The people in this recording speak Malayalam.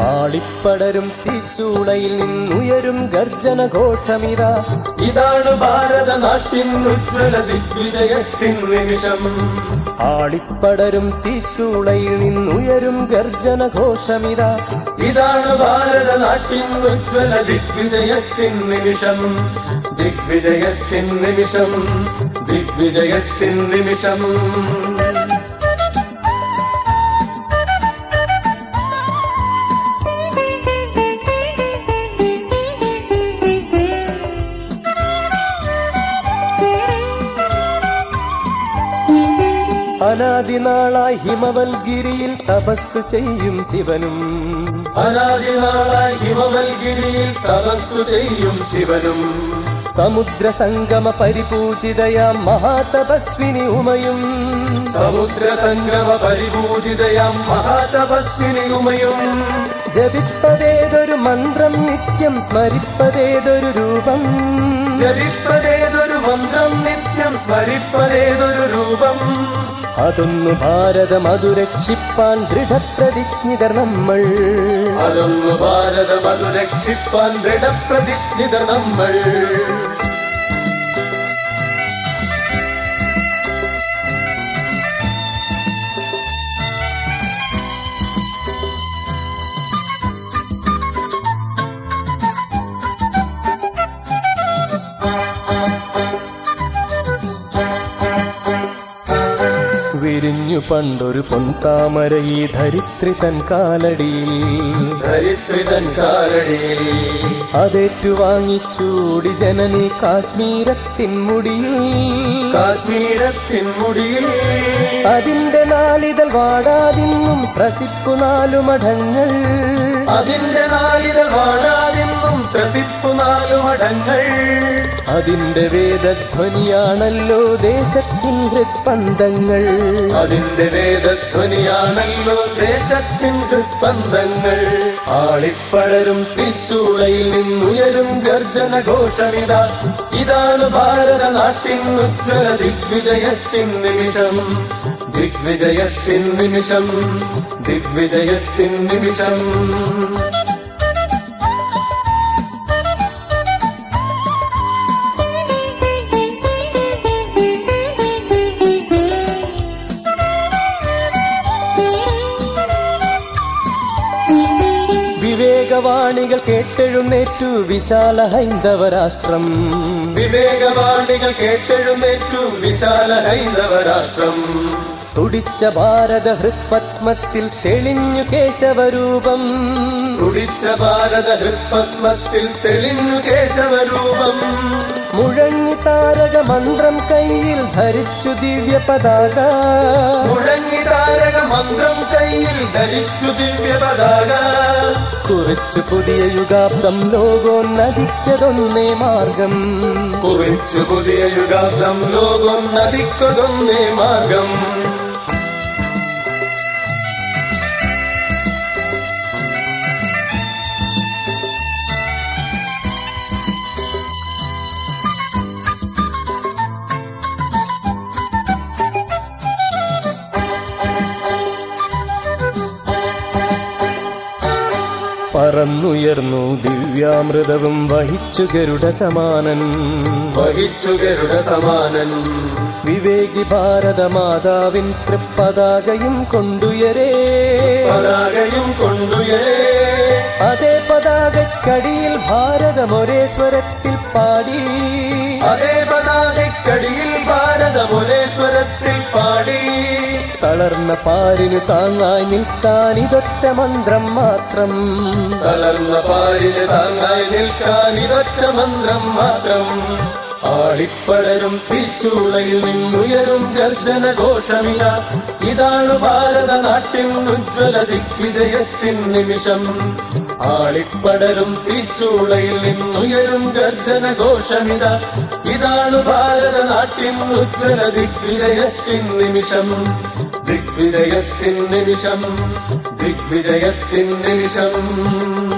ആളിപ്പടരും തീച്ചൂളയിൽ നിന്നുയരും ഗർജന ഘോഷമിതാ ഇതാണ് ഭാരതനാട്ടിൻ ഉജ്ജ്വല ദിഗ്വിജയത്തിൻ നിമിഷം ആളിപ്പടരും തീച്ചൂളയിൽ നിന്നുയരും ഗർജന ഘോഷമിതാ ഇതാണ് ഭാരതനാട്ടിൻ ഉജ്ജ്വല ദിഗ്വിജയത്തിൻ നിമിഷം ദിഗ്വിജയത്തിൻ നിമിഷം ദിഗ്വിജയത്തിൻ നിമിഷം അനാദിനാളായി ഹിമവൽഗിരിയിൽ തപസ് ചെയ്യും ശിവനും അനാദിനാളായി ഹിമവൽഗിരിയിൽ തപസ്സു ചെയ്യും ശിവനും സമുദ്ര സംഗമ പരിപൂജിതയാം മഹാതപസ്വിനി ഉമയും സമുദ്ര സംഗമ പരിപൂജിതയാം മഹാതപസ്വിനി ഉമയും ജപിപ്പതേതൊരു മന്ത്രം നിത്യം സ്മരിപ്പതേതൊരു രൂപം ജപിപ്പതേതൊരു മന്ത്രം നിത്യം സ്മരിപ്പതേതൊരു രൂപം അതൊന്നു ഭാരതം അതു രക്ഷിപ്പാൻ ദൃഢപ്രതിജ്ഞിതർ നമ്മൾ അതൊന്നു ഭാരതം അതു രക്ഷിപ്പാൻ ദൃഢപ്രതിജ്ഞിത നമ്മൾ വിരിഞ്ഞു പണ്ടൊരു പൊൻതാമര ഈ ധരിത്രി തൻ കാലടിയിൽ ധരിത്രിതൻ കാലടിയിൽ അതേറ്റുവാങ്ങിച്ചൂടി ജനനി കാശ്മീരത്തിൻ മുടിയിൽ കാശ്മീരത്തിൻ മുടിയിൽ അതിന്റെ നാളിതൾ വാടാതിന്നും ത്രസിപ്പു നാലു മഠങ്ങൾ അതിന്റെ നാളിതൾ വാഴാതിന്നും ത്രസിപ്പു നാലു മഠങ്ങൾ അതിന്റെ വേദധ്വനിയാണല്ലോ ദേശത്തിൻ ഹൃസ്പന്ദങ്ങൾ അതിന്റെ വേദധ്വനിയാണല്ലോ ദേശത്തിൻ ഹൃസ്പന്ദങ്ങൾ ആളിപ്പടരും തീച്ചൂളയിൽ നിന്നുയരും ഗർജന ഘോഷമിത ഇതാണ് ഭാരതനാട്ടിൻ ഉജ്ജ്വല ദിഗ്വിജയത്തിൻ നിമിഷം ദിഗ്വിജയത്തിൻ നിമിഷം ദിഗ്വിജയത്തിൻ നിമിഷം വിവേകവാണികൾ കേട്ടെഴുന്നേറ്റു വിശാല ഹൈന്ദവ രാഷ്ട്രം വിവേകവാണികൾ കേട്ടെഴുന്നേറ്റു വിശാല ഹൈന്ദവ രാഷ്ട്രം തുടിച്ച ഭാരത ഹൃത്പത്മത്തിൽ തെളിഞ്ഞു കേശവരൂപം തുടിച്ച ഭാരത ഹൃത്പത്മത്തിൽ തെളിഞ്ഞു കേശവരൂപം മുഴങ്ങി താരക മന്ത്രം കയ്യിൽ ധരിച്ചു ദിവ്യ പതാക മുഴങ്ങി താരക മന്ത്രം കയ്യിൽ ധരിച്ചു ദിവ്യ പതാക കുറിച്ചു പുതിയ യുഗാബ്ദം ലോകോന്നതിച്ചതൊന്നേ മാർഗം കുറിച്ചു പുതിയ യുഗാബ്ദം ലോകം നദിക്കൊതൊന്നേ മാർഗം പറന്നുയർന്നു ദിവ്യാമൃതവും വഹിച്ചു ഗരുഡ സമാനൻ വഹിച്ചു ഗരുഡ സമാനൻ വിവേകി ഭാരത മാതാവിൻ തൃപ്പതാകയും കൊണ്ടുയരേ പതാകയും കൊണ്ടുയരേ അതേ പതാകക്കടിയിൽ ഭാരതം ഒരേ സ്വരത്തിൽ പാടി അതേ പതാകക്കടിയിൽ ഭാരതം ഒരേ സ്വരത്തിൽ പാടി തളർന്ന പാരിനു താങ്ങായി നിൽക്കാൻ ഇതൊറ്റ മന്ത്രം മാത്രം തളർന്ന പാരിന് താങ്ങായി നിൽക്കാൻ ഇതൊറ്റ മന്ത്രം മാത്രം ആളിപ്പടരും തീച്ചൂളയിൽ നിന്നുയരും ഗർജന ഘോഷമില്ല ഇതാണ് ഭാരതനാട്ടിൻ ഉജ്ജ്വല ദിഗ്വിജയത്തിൻ നിമിഷം ആളിപ്പടരും തീച്ചൂളയിൽ നിന്നുയരും ഗർജന ഘോഷമിത ഇതാണ് ഭാരതനാട്ടിൻ ഉജ്ജ്വല ദിഗ്വിജയത്തിൻ നിമിഷം ദിഗ്വിജയത്തിൻ നിമിഷം ദിഗ്വിജയത്തിൻ നിമിഷം